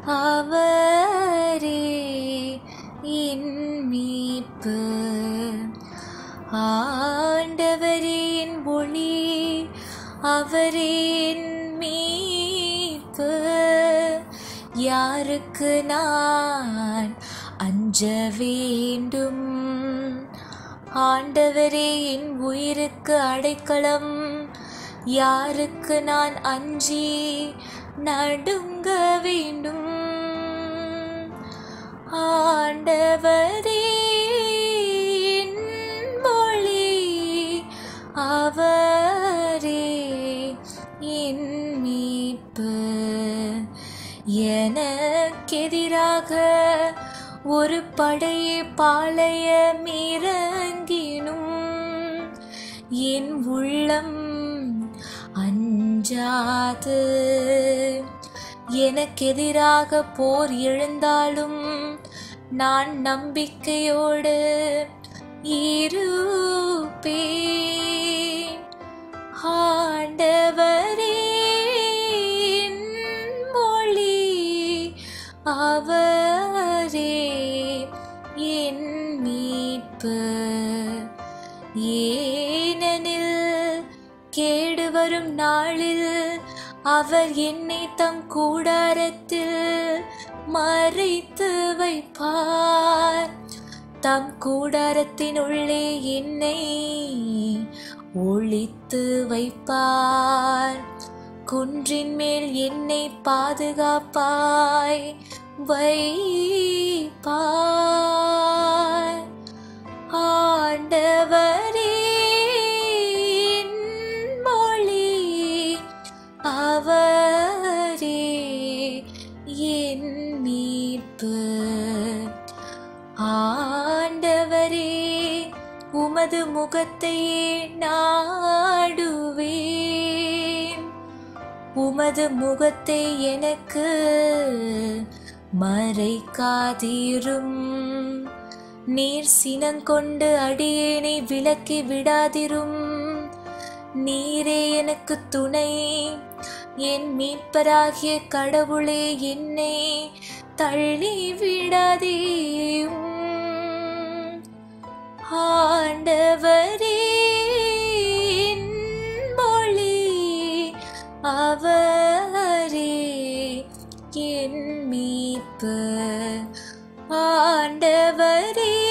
அவரே என் மீட்பு ஆண்டவரே என் ஒளி அவரே என் மீட்பு யாருக்கு நான் அஞ்ச வேண்டும் ஆண்டவரே என் உயிருக்கு அடைக்கலம் யாருக்கு நான் அஞ்சி நடுங்க வேண்டும் ஆண்டவரே என் ஒளி அவரே என் மீட்பு எனக்கெதிராக ஒரு படையை பாளையம் இறங்கினும் என் உள்ளம் அஞ்சாது எனக்கெதிராக போர் எழுந்தாலும் நான் நம்பிக்கையோடு இருப்பேன் ஆண்டவரே என் மொழி அவரே என் மீட்பு ஏனெனில் கேடு வரும் நாளில் அவர் என்னை தம் கூடாரத்தில் மறைத்து வைப்பார் தம் கூடாரத்தின் உள்ளே என்னை ஒளித்து வைப்பார் குன்றின் மேல் என்னை பாதுகாப்பாய் வைப்பார் ஆண்டவரே என் மொழி அவரே என் மீட்பு ஆண்டவரே உமது முகத்தையே நாடுவேன் உமது முகத்தை எனக்கு மறைக்காதீரும் நீர் சினங்கொண்டு அடியேனை விலக்கி விடாதிரும் நீரே எனக்கு துணை என் மீட்பராகிய கடவுளே என்னை தள்ளி விடாதேயும் ஆண்டவரே என் மொழி அவரே என் மீட்பு ஆண்டவரே